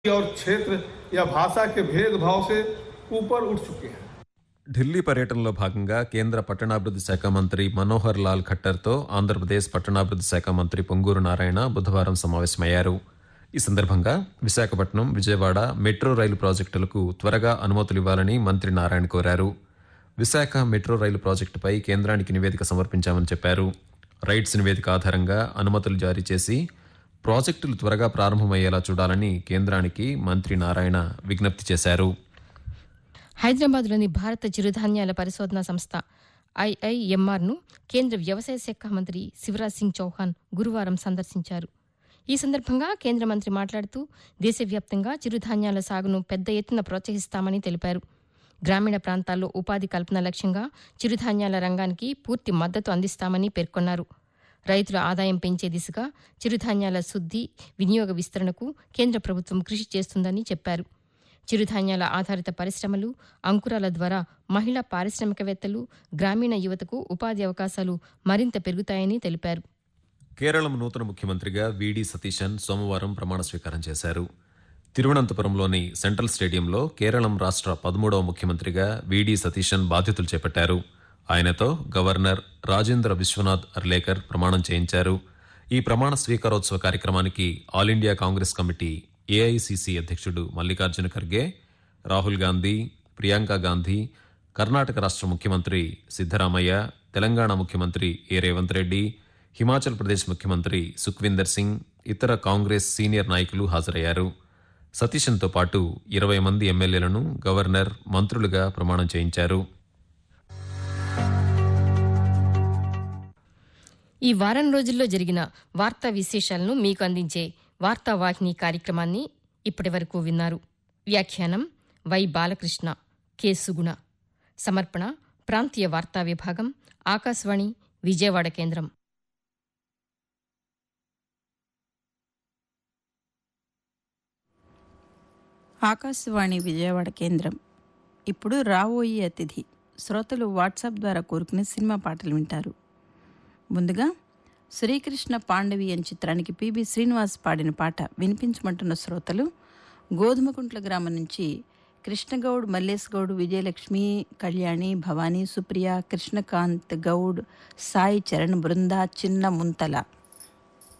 और क्षेत्र या भाषा के भेदभाव से ऊपर उठ चुके हैं ఢిల్లీ పర్యటనలో భాగంగా కేంద్ర పట్టణాభివృద్ధి శాఖ మంత్రి మనోహర్ లాల్ ఖట్టర్తో ఆంధ్రప్రదేశ్ పట్టణాభివృద్ధి శాఖ మంత్రి పొంగూరు నారాయణ బుధవారం సమావేశమయ్యారు ఈ సందర్భంగా విశాఖపట్నం విజయవాడ మెట్రో రైలు ప్రాజెక్టులకు త్వరగా అనుమతులు ఇవ్వాలని మంత్రి నారాయణ కోరారు విశాఖ మెట్రో రైలు ప్రాజెక్టుపై కేంద్రానికి నివేదిక సమర్పించామని చెప్పారు రైట్స్ నివేదిక ఆధారంగా అనుమతులు జారీ చేసి ప్రాజెక్టులు త్వరగా ప్రారంభమయ్యేలా చూడాలని కేంద్రానికి మంత్రి నారాయణ విజ్ఞప్తి చేశారు హైదరాబాద్లోని భారత చిరుధాన్యాల పరిశోధనా సంస్థ ఐఐఎంఆర్ను కేంద్ర వ్యవసాయ శాఖ మంత్రి శివరాజ్ సింగ్ చౌహాన్ గురువారం సందర్శించారు ఈ సందర్భంగా కేంద్ర మంత్రి మాట్లాడుతూ దేశవ్యాప్తంగా చిరుధాన్యాల సాగును పెద్ద ఎత్తున ప్రోత్సహిస్తామని తెలిపారు గ్రామీణ ప్రాంతాల్లో ఉపాధి కల్పన లక్ష్యంగా చిరుధాన్యాల రంగానికి పూర్తి మద్దతు అందిస్తామని పేర్కొన్నారు రైతుల ఆదాయం పెంచే దిశగా చిరుధాన్యాల శుద్ది వినియోగ విస్తరణకు కేంద్ర ప్రభుత్వం కృషి చేస్తుందని చెప్పారు చిరుధాన్యాల ఆధారిత పరిశ్రమలు అంకురాల ద్వారా మహిళా పారిశ్రామికవేత్తలు గ్రామీణ యువతకు ఉపాధి అవకాశాలు మరింత పెరుగుతాయని తెలిపారు కేరళం నూతన ముఖ్యమంత్రిగా వీడి సతీశన్ సోమవారం ప్రమాణ స్వీకారం చేశారు తిరువనంతపురంలోని సెంట్రల్ స్టేడియంలో కేరళం రాష్ట్ర పదమూడవ ముఖ్యమంత్రిగా వీడి సతీశన్ బాధ్యతలు చేపట్టారు ఆయనతో గవర్నర్ రాజేంద్ర విశ్వనాథ్ అర్లేకర్ ప్రమాణం చేయించారు ఈ ప్రమాణ స్వీకారోత్సవ కార్యక్రమానికి All India Congress Committee AICC అధ్యక్షుడు మల్లికార్జున ఖర్గే రాహుల్ గాంధీ ప్రియాంక గాంధీ కర్ణాటక రాష్ట్ర ముఖ్యమంత్రి సిద్దరామయ్య తెలంగాణ ముఖ్యమంత్రి ఏ రేవంత్ రెడ్డి హిమాచల్ ప్రదేశ్ ముఖ్యమంత్రి సుఖ్వీందర్ సింగ్ ఇతర కాంగ్రెస్ సీనియర్ నాయకులు హాజరయ్యారు సతీశన్తో పాటు ఇరవై మంది ఎమ్మెల్యేలను గవర్నర్ మంత్రులుగా ప్రమాణం చేయించారు ఈ వారం రోజుల్లో జరిగిన వార్తా విశేషాలను మీకు అందించే వార్తా వాహిని కార్యక్రమాన్ని ఇప్పటివరకు విన్నారు వ్యాఖ్యానం వై బాలకృష్ణ కె సుగుణ సమర్పణ ప్రాంతీయ వార్తా విభాగం ఆకాశవాణి విజయవాడ కేంద్రం ఆకాశవాణి విజయవాడ కేంద్రం ఇప్పుడు రాబోయే అతిథి శ్రోతలు వాట్సాప్ ద్వారా కోరుకునే సినిమా పాటలు వింటారు ముందుగా శ్రీకృష్ణ పాండవి అని చిత్రానికి పిబి శ్రీనివాస్ పాడిన పాట వినిపించమంటున్న శ్రోతలు గోధుమకుంట్ల గ్రామం నుంచి కృష్ణగౌడ్ మల్లేష్ గౌడ్ విజయలక్ష్మి కళ్యాణి భవానీ సుప్రియ కృష్ణకాంత్ గౌడ్ సాయి చరణ్ బృంద చిన్న ముంతల